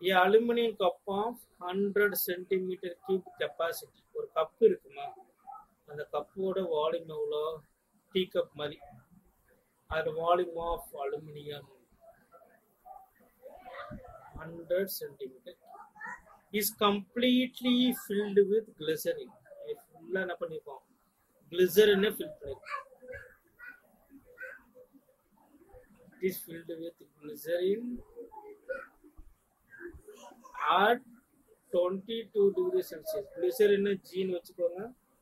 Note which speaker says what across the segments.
Speaker 1: a aluminum cup of 100 centimeter cube capacity ஒரு cup இருக்குமா அந்த கப்போட வால்யூம் எவ்வளோ டீ கப் மாதிரி அது volume of aluminium hundred centimetre is completely filled with glycerin ஃபுல்லாக என்ன பண்ணிருக்கோம் கிளிசரினை ஃபில் பண்ணிருக்கோம் it is filled with glycerin at 22 degree celsius glycerin ஜீன் வச்சுக்கோங்க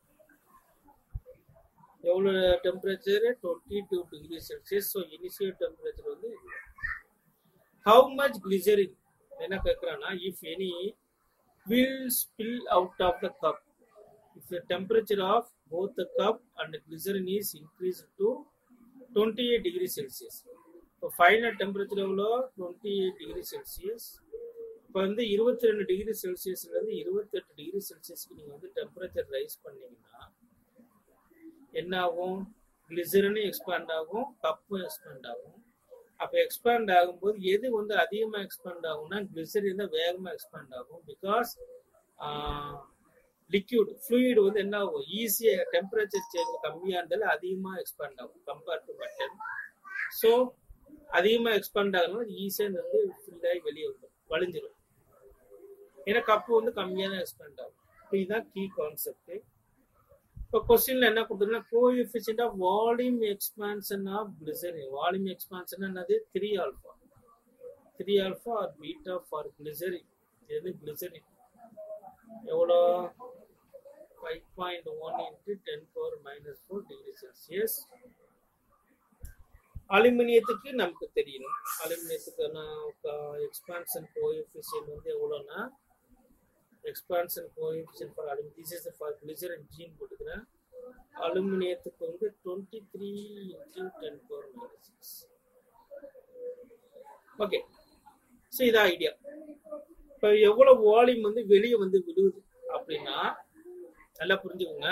Speaker 1: எவ்வளோ temperature twenty two degree Celsius so initial temperature வந்து ஹவு மச் கிளிசரின் என்ன கேட்குறான்னா if any will spill out of the cup if the temperature of both the cup and glycerin is increase to twenty eight degree Celsius இப்போ final temperature எவ்வளோ twenty eight degree Celsius இப்போ வந்து இருபத்தி ரெண்டு degree செல்சியஸ்லேருந்து இருபத்தெட்டு degree செல்சியஸ்க்கு நீங்கள் வந்து temperature rice பண்ணீங்கன்னா என்ன ஆகும் கிளிசரனும் எக்ஸ்பேண்ட் ஆகும் கப்பும் எக்ஸ்பேண்ட் ஆகும் அப்போ எக்ஸ்பேண்ட் ஆகும்போது எது வந்து அதிகமாக எக்ஸ்பேண்ட் ஆகும்னா கிளிசரின் தான் வேகமாக எக்ஸ்பேண்ட் ஆகும் பிகாஸ் லிக்யூட் ஃப்ளூயிட் வந்து என்ன ஆகும் ஈஸியாக டெம்பரேச்சர் சேஞ்ச் கம்மியாக இருந்தாலும் அதிகமாக எக்ஸ்பேண்ட் ஆகும் கம்பேர்ட் டு பட்டன் ஸோ அதிகமாக எக்ஸ்பேண்ட் ஆகணும் ஈஸியாக வந்து ஃபில் ஆகி வெளியே வந்துடும் வழிஞ்சிடும் ஏன்னா கப்பு வந்து கம்மியாக தான் எக்ஸ்பேண்ட் ஆகும் இப்போ இதுதான் கீ கான்செப்ட் இப்போ கொஸ்டின்ல என்ன கொடுத்துருன்னா coefficient of volume expansion of glycerin volume expansion என்னது three alpha three alpha or beta for glycerin இது கிளிசரின் எவ்வளோ five point one into ten power minus four degree Celsius அலுமினியத்துக்கு நமக்கு தெரியணும் அலுமினியத்துக்கான எக்ஸ்பான்ஷன் கோஎஃபிஷியன்ட் வந்து எவ்வளோன்னா expansion coefficient for aluminium this is for glycerin ஜீன் போட்டுக்கிறேன் அலுமினியத்துக்கு வந்து twenty three into ten power minus six okay so இதான் ஐடியா இப்போ எவ்வளோ வால்யூம் வந்து வெளியே வந்து விழுகுது அப்படின்னா நல்லா புரிஞ்சுக்கோங்க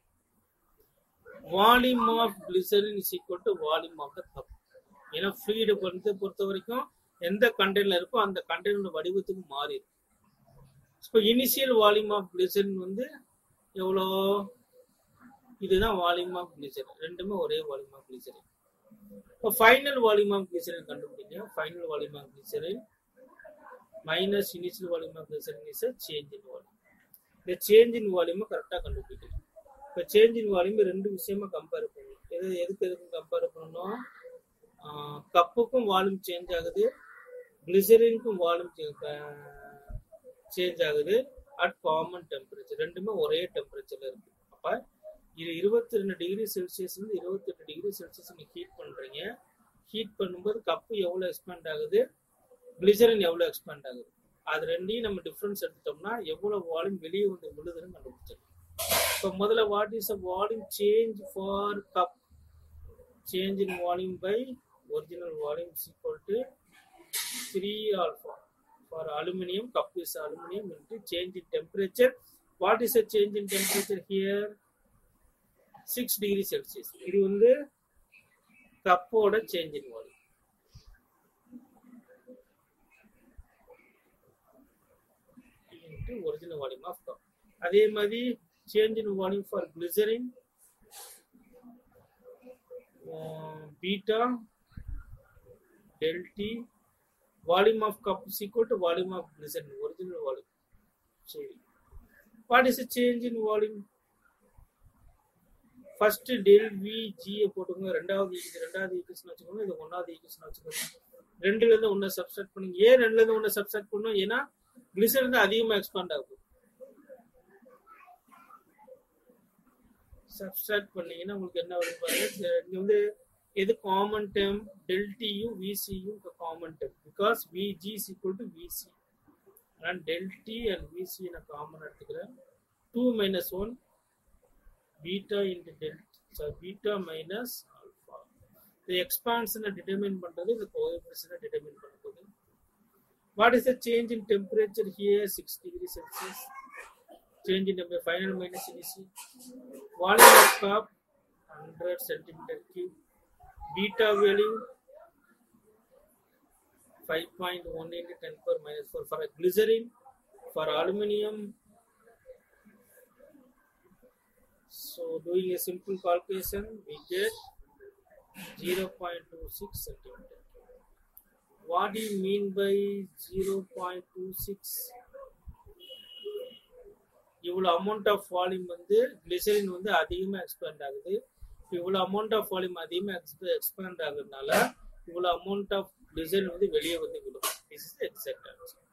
Speaker 1: volume of glycerin is equal to volume of the cup ஏன்னா ஃப்ளூயிடை பொறுத்த பொறுத்த வரைக்கும் எந்த கண்டெய்னர் இருக்கோ அந்த கண்டெய்னர் வடிவத்துக்கு மாறிடும் இப்போ இனிஷியல் வால்யூம் ஆஃப் கிளிசரின் வந்து எவ்வளோ இதுதான் வால்யூம் ஆஃப் கிளிசரின் ரெண்டுமே ஒரே வால்யூம் ஆஃப் கிளிசரின் இப்போ ஃபைனல் வால்யூம் ஆஃப் கிளிசரின் கண்டுபிடிங்க final volume of glycerin minus initial volume of glycerin is change in volume இந்த சேஞ்ச் இன் வால்யூமை கரெக்டாக கண்டுபிடிக்கணும் இப்போ சேஞ்ச் இன் வால்யூம் ரெண்டு விஷயமா கம்பேர் பண்ணணும் எது எதுக்கு எதுக்கும் கம்பேர் பண்ணணும் கப்புக்கும் வால்யூம் சேஞ்ச் ஆகுது கிளிசரினுக்கும் வால்யூம் சேஞ்ச் ஆகுது அட் காமன் டெம்பரேச்சர் ரெண்டுமே ஒரே டெம்பரேச்சர்ல இருக்கு அப்ப இது இருபத்தி ரெண்டு டிகிரி செல்சியஸ்ல இருந்து இருபத்தெட்டு டிகிரி செல்சியஸ் நீங்க ஹீட் பண்றீங்க ஹீட் பண்ணும்போது கப்பு எவ்வளவு எக்ஸ்பேண்ட் ஆகுது கிளிசரின் எவ்வளவு எக்ஸ்பேண்ட் ஆகுது அது ரெண்டையும் நம்ம டிஃபரன்ஸ் எடுத்துட்டோம்னா எவ்வளவு வால்யூம் வெளியே வந்து விழுதுன்னு கண்டுபிடிச்சிடலாம் இப்போ முதல்ல what is a volume change for cup change in volume by original volume is equal to three alpha for aluminium cup is aluminium into change in temperature what is the change in temperature here 6 degree celsius இது வந்து கப்போட change in volume into original volume of cup அதே மாதிரி change in volume for glycerin uh, beta del T volume of cup is equal to volume of glycerin original volume சரி what is the change in volume first del V ஜியை போட்டுக்கோங்க ரெண்டாவது இது ரெண்டாவது equation வச்சுக்கோங்க இது ஒன்னாவது ஈக்குவேஷன் வச்சுக்கோங்க ரெண்டுல இருந்து ஒன்னு சப்ஸ்ட்ராக்ட் பண்ணுங்க ஏன் ரெண்டுல இருந்து ஒன்னு சப்ஸ்ட்ராக்ட் பண்ணணும் ஏன்னா கிளிசரின் தான் அதிகமா எக்ஸ்பாண்ட் ஆகும் சப்ஸ்ட்ராக்ட் பண்ணீங்கன்னா உங்களுக்கு என்ன வரும் பாருங்க இங்க வந்து எது காமன் டேர்ம் டெல்டியும் விசியும் common term because VG is equal to VC நான் டெல்டி அண்ட் விசி நான் காமன் எடுத்துக்கிறேன் two minus one beta into del T so beta minus alpha இந்த எக்ஸ்பான்ஷனை டிட்டர்மின் பண்ணுறது இந்த கோஎஃபிஷனை டிட்டர்மின் பண்ணுறது what is the change in temperature here six degree Celsius change in the final minus initial volume of cup 100 centimeter cube beta value 5.1 into 10 power minus 4 for a glycerin for aluminium so doing a simple calculation we get 0.26 centimeter what do you mean by 0.26 இவ்வளோ amount of volume வந்து glycerin வந்து அதிகமாக expand ஆகுது இவ்வளோ amount of volume அதிகமாக எக்ஸ்ப expand ஆகுறதுனால இவ்வளோ amount of glycerin வந்து வெளியே வந்து விடும் திஸ் இஸ் எக்ஸாக்ட் ஆன்சர்